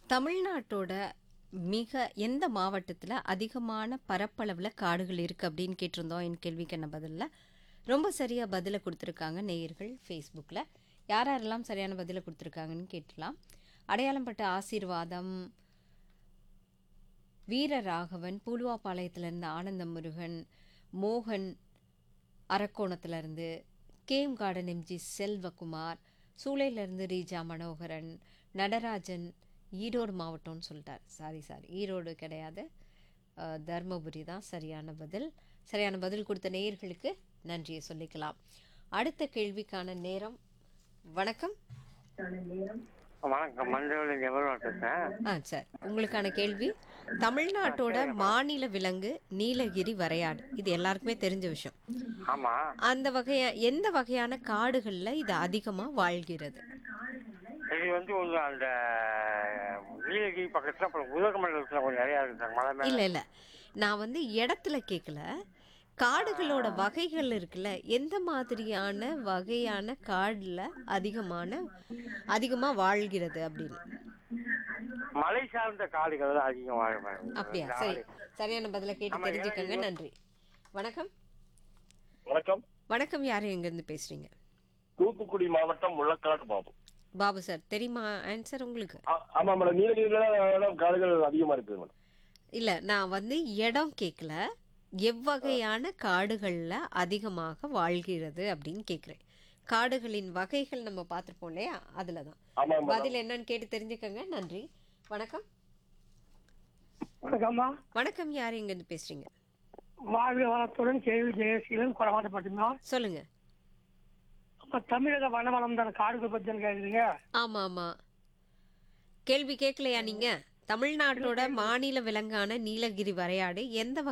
தமிழ்நாட்டோட மிக எந்த மாவட்டத்தில் அதிகமான பரப்பளவில் காடுகள் இருக்குது அப்படின்னு கேட்டிருந்தோம் என் கேள்விக்கு என்ன பதிலில் ரொம்ப சரியாக பதிலை கொடுத்துருக்காங்க நேயர்கள் ஃபேஸ்புக்கில் யார் யாரெல்லாம் சரியான பதிலை கொடுத்துருக்காங்கன்னு கேட்டலாம் அடையாளம் பட்ட ஆசீர்வாதம் வீரராகவன் பூலுவாபாளையத்திலேருந்து ஆனந்த முருகன் மோகன் அரக்கோணத்திலேருந்து கேம் கார்டன் எம்ஜி செல்வகுமார் சூளையிலேருந்து ரீஜா மனோகரன் நடராஜன் ஈரோடு மாவட்டம்னு சொல்லிட்டார் சாரி சாரி ஈரோடு கிடையாது அஹ், தர்மபுரி தான் சரியான பதில் சரியான பதில் கொடுத்த நேயர்களுக்கு நன்றியை சொல்லிக்கலாம் அடுத்த கேள்விக்கான நேரம் வணக்கம் வணக்கம் மஞ்சள் எவ்வளோ பேசுறேன் ஆ சார் உங்களுக்கான கேள்வி தமிழ்நாட்டோட மாநில விலங்கு நீலகிரி வரையாடு இது எல்லாருக்குமே தெரிஞ்ச விஷயம் ஆமா அந்த வகையா எந்த வகையான காடுகளில் இது அதிகமாக வாழ்கிறது இது வந்து உங்க அந்த நீலகிரி பக்கத்துல அப்புறம் உதகமண்டலத்துல கொஞ்சம் நிறைய இருக்கு சார் மலை மேல இல்லை இல்லை நான் வந்து இடத்துல கேட்கல காடுகளோட வகைகள் இருக்குல்ல எந்த மாதிரியான வகையான காடில் அதிகமான அதிகமாக வாழ்கிறது அப்படின்னு மலை சார்ந்த காடுகள் தான் அதிகம் வாழும் அப்படியா சரி சரியான பதிலை கேட்டு தெரிஞ்சுக்கங்க நன்றி வணக்கம் வணக்கம் வணக்கம் யார் எங்கேருந்து பேசுகிறீங்க தூத்துக்குடி மாவட்டம் முள்ளக்காடு பாபு பாபு சார் தெரியுமா ஆன்சர் உங்களுக்கு ஆ- ஆமா மேடம் நீலகிரியில காடுகள் அதிகமா இருக்கு மேடம் இல்லை நான் வந்து இடம் கேட்கல எவ்வகையான காடுகளில் அதிகமாக வாழ்கிறது அப்படின்னு கேட்குறேன் காடுகளின் வகைகள் நம்ம பார்த்துருப்போம் இல்லையா அதில் தான் ஆமா மேடம் பதில் என்னன்னு கேட்டு தெரிஞ்சுக்கங்க நன்றி வணக்கம் வணக்கம்மா வணக்கம் யார் எங்கேருந்து பேசுகிறீங்க வாழ்க வளத்துடன் கேள்வி ஜெயசீலன் குறமாட்டப்பட்டுமா சொல்லுங்க நம்ம தமிழக வனவளம் தானே காடுகள் பத்தி தானே கேக்குறீங்க ஆமாம் ஆமாம் கேள்வி கேட்கலையா நீங்கள் தமிழ்நாட்டோட மாநில விலங்கான நீலகிரி வரையாடு எந்த